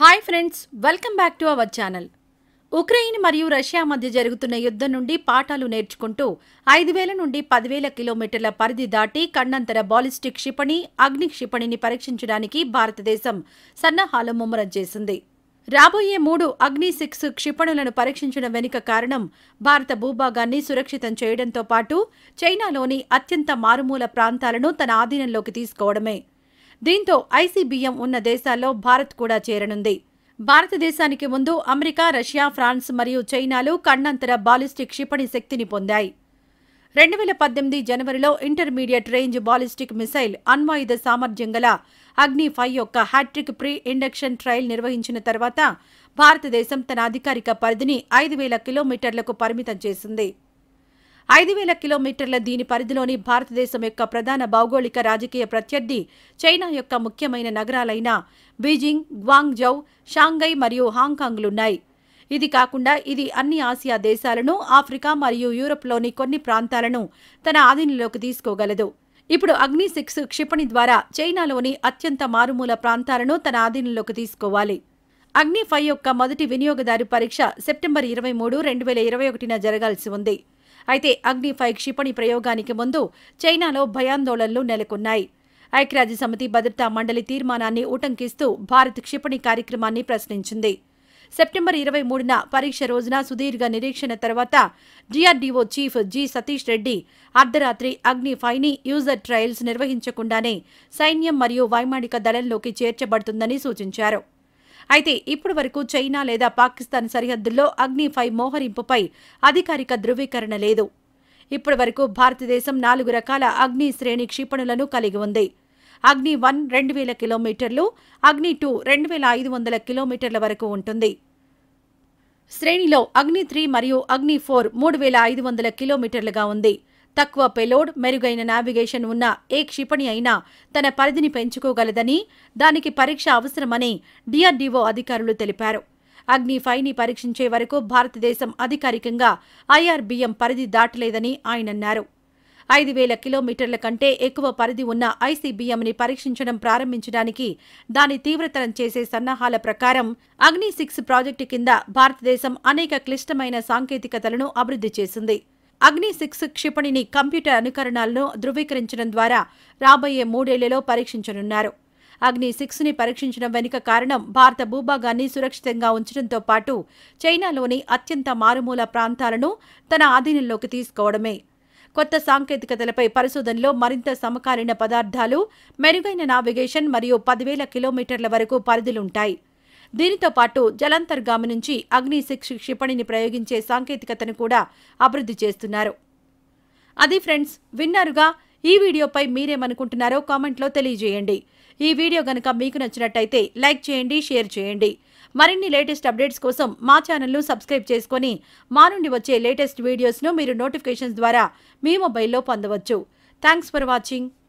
hi friends welcome back to our channel Ukraine మరియు Russia మధ్య జరుగుతున్న యుద్ధం నుండి పాఠాలు నేర్చుకుంటూ ఐదు వేల నుండి పదివేల కిలోమీటర్ల పరిధి దాటి కన్నంతర బాలిస్టిక్ క్షిపణి అగ్ని క్షిపణిని పరీక్షించడానికి భారతదేశం సన్నాహాలు ముమ్మరం చేసింది రాబోయే మూడు అగ్ని సిక్స్ క్షిపణులను పరీక్షించడం వెనుక కారణం భారత భూభాగాన్ని సురక్షితం చేయడంతో పాటు చైనాలోని అత్యంత మారుమూల ప్రాంతాలను తన ఆధీనంలోకి తీసుకోవడమే దీంతో ఐసీబీఎం ఉన్న దేశాల్లో భారత్ కూడా చేరనుంది భారతదేశానికి ముందు అమెరికా రష్యా ఫ్రాన్స్ మరియు చైనాలు కన్నంతర బాలిస్టిక్ క్షిపణి శక్తిని పొందాయి రెండు వేల పద్దెనిమిది జనవరిలో ఇంటర్మీడియట్ రేంజ్ బాలిస్టిక్ మిసైల్ అణ్వాయుధ సామర్థ్యం గల అగ్ని ఫైవ్ యొక్క హ్యాట్రిక్ ప్రీ ఇండక్షన్ ట్రయల్ నిర్వహించిన తర్వాత భారతదేశం తన అధికారిక పరిధిని ఐదు వేల కిలోమీటర్లకు పరిమితం చేసింది ఐదు వేల కిలోమీటర్ల దీని పరిధిలోని భారతదేశం యొక్క ప్రధాన భౌగోళిక రాజకీయ ప్రత్యర్థి చైనా యొక్క ముఖ్యమైన నగరాలైన బీజింగ్ గ్వాంగ్జౌ షాంఘై మరియు హాంకాంగ్లున్నాయి ఇది కాకుండా ఇది అన్ని ఆసియా దేశాలను ఆఫ్రికా మరియు యూరప్లోని కొన్ని ప్రాంతాలను తన ఆధీనంలోకి తీసుకోగలదు ఇప్పుడు అగ్ని సిక్స్ క్షిపణి ద్వారా చైనాలోని అత్యంత మారుమూల ప్రాంతాలను తన ఆధీనంలోకి తీసుకోవాలి అగ్ని ఫైవ్ యొక్క మొదటి వినియోగదారు పరీక్ష సెప్టెంబర్ ఇరవై మూడు రెండు వేల ఇరవై ఒకటిన జరగాల్సి ఉంది అయితే అగ్ని ఫైవ్ క్షిపణి ప్రయోగానికి ముందు చైనాలో భయాందోళనలు నెలకొన్నాయి ఐక్యరాజ్య సమితి భద్రతా మండలి తీర్మానాన్ని ఉటంకిస్తూ భారత్ క్షిపణి కార్యక్రమాన్ని ప్రశ్నించింది సెప్టెంబర్ ఇరవై మూడున పరీక్ష రోజున సుదీర్ఘ నిరీక్షణ తర్వాత DRDO chief G Satish Reddy అర్ధరాత్రి అగ్ని ఫైని యూజర్ ట్రయల్స్ నిర్వహించకుండానే సైన్యం మరియు వైమానిక దళంలోకి చేర్చబడుతుందని సూచించారు అయితే ఇప్పటి వరకు చైనా లేదా పాకిస్తాన్ సరిహద్దుల్లో అగ్ని ఫైవ్ మోహరింపుపై అధికారిక ధృవీకరణ లేదు ఇప్పటి వరకు భారతదేశం నాలుగు రకాల అగ్ని శ్రేణి క్షిపణులను కలిగి ఉంది అగ్ని వన్ రెండు వేల కిలోమీటర్లు అగ్ని టూ రెండు వేల ఐదు వందల కిలోమీటర్ల వరకు ఉంటుంది శ్రేణిలో అగ్ని త్రీ మరియు అగ్ని ఫోర్ మూడు వేల ఐదు వందల కిలోమీటర్లుగా ఉంది తక్కువ పెలోడ్ మెరుగైన నావిగేషన్ ఉన్న ఏ క్షిపణి అయినా తన పరిధిని పెంచుకోగలదని దానికి పరీక్ష అవసరమని డిఆర్డీఓ అధికారులు తెలిపారు అగ్ని ఫైవ్ని పరీక్షించే వరకు భారతదేశం అధికారికంగా ఐఆర్బీఎం పరిధి దాటలేదని ఆయన అన్నారు ఐదు వేల కిలోమీటర్ల కంటే ఎక్కువ పరిధి ఉన్న ఐసీబీఎంని పరీక్షించడం ప్రారంభించడానికి దాని తీవ్రతరం చేసే సన్నాహాల ప్రకారం అగ్ని సిక్స్ ప్రాజెక్టు కింద భారతదేశం అనేక క్లిష్టమైన సాంకేతికతలను అభివృద్ధి చేసింది అగ్ని సిక్స్ క్షిపణిని కంప్యూటర్ అనుకరణలను ధృవీకరించడం ద్వారా రాబోయే మూడేళ్లలో పరీక్షించనున్నారు అగ్ని సిక్స్ ని పరీక్షించడం వెనుక కారణం భారత భూభాగాన్ని సురక్షితంగా ఉంచడంతో పాటు చైనాలోని అత్యంత మారుమూల ప్రాంతాలను తన ఆధీనంలోకి తీసుకోవడమే కొత్త సాంకేతికతలపై పరిశోధనలో మరింత సమకాలీన పదార్థాలు మెరుగైన నావిగేషన్ మరియు పదివేల కిలోమీటర్ల వరకు పరిధులుంటాయి దీనితో పాటు జలాంతర్గామి నుంచి అగ్ని సిక్స్ క్షిపణిని ప్రయోగించే సాంకేతికతను కూడా అభివృద్ధి చేస్తున్నారు అది ఫ్రెండ్స్ విన్నారుగా ఈ వీడియోపై మీరేమనుకుంటున్నారో కామెంట్లో తెలియజేయండి ఈ వీడియో గనుక మీకు నచ్చినట్టయితే లైక్ చేయండి షేర్ చేయండి మరిన్ని లేటెస్ట్ అప్డేట్స్ కోసం మా ఛానల్ను సబ్స్క్రైబ్ చేసుకొని మా నుండి వచ్చే లేటెస్ట్ వీడియోస్ను మీరు నోటిఫికేషన్స్ ద్వారా మీ మొబైల్లో పొందవచ్చు థ్యాంక్స్ ఫర్ వాచింగ్